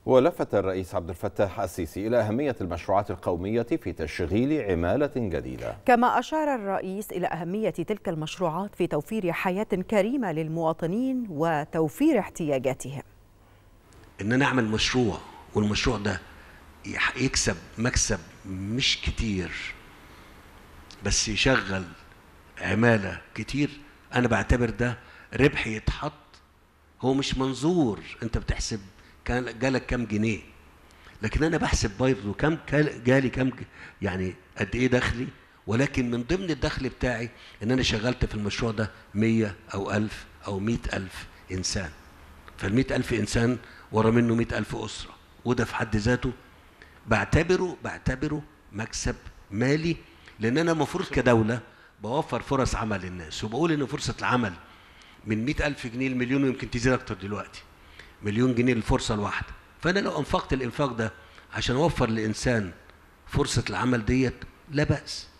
ولفت الرئيس عبد الفتاح السيسي إلى أهمية المشروعات القومية في تشغيل عمالة جديدة كما أشار الرئيس إلى أهمية تلك المشروعات في توفير حياة كريمة للمواطنين وتوفير احتياجاتهم إن أنا أعمل مشروع والمشروع ده يكسب مكسب مش كتير بس يشغل عمالة كتير أنا بعتبر ده ربح يتحط هو مش منظور أنت بتحسب كان جالك كام جنيه لكن أنا بحسب برضه كام جالي كام يعني قد إيه دخلي ولكن من ضمن الدخل بتاعي إن أنا شغلت في المشروع ده مية أو ألف أو مئة ألف إنسان فالمئة ألف إنسان ورا منه مئة ألف أسرة وده في حد ذاته بعتبره بعتبره مكسب مالي لان انا المفروض كدوله بوفر فرص عمل للناس وبقول ان فرصه العمل من مئة ألف جنيه لمليون ويمكن تزيد أكتر دلوقتي مليون جنيه للفرصة الواحدة فأنا لو أنفقت الإنفاق ده عشان أوفر لإنسان فرصة العمل ديت لا بأس